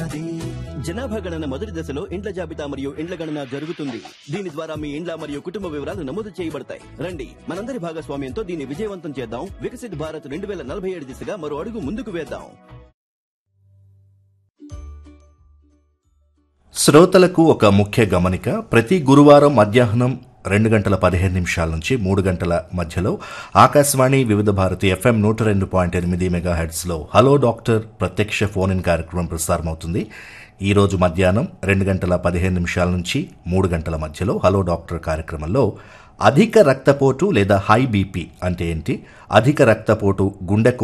ఉన్నది జనాభా గణన మొదటి దశలో ఇండ్ల జాబితా మరియు ఇండ్ల గణన జరుగుతుంది దీని ద్వారా మీ ఇండ్ల మరియు కుటుంబ వివరాలు నమోదు చేయబడతాయి రండి మనందరి భాగస్వామ్యంతో దీన్ని విజయవంతం చేద్దాం వికసిత్ భారత్ రెండు వేల నలభై ఏడు దిశగా మరో అడుగు ముందుకు వేద్దాం శ్రోతలకు ఒక ముఖ్య గమనిక ప్రతి గురువారం మధ్యాహ్నం రెండు గంటల పదిహేను నిమిషాల నుంచి మూడు గంటల మధ్యలో ఆకాశవాణి వివిధ భారతి ఎఫ్ఎం నూట రెండు పాయింట్ ఎనిమిది మెగాహెడ్స్లో హలో డాక్టర్ ప్రత్యక్ష ఫోన్ ఇన్ కార్యక్రమం ప్రసారమవుతుంది ఈ రోజు మధ్యాహ్నం రెండు గంటల పదిహేను నిమిషాల నుంచి మూడు గంటల మధ్యలో హలో డాక్టర్ కార్యక్రమంలో అధిక రక్తపోటు లేదా హై బీపీ అంటే ఏంటి అధిక రక్తపోటు గుండెకు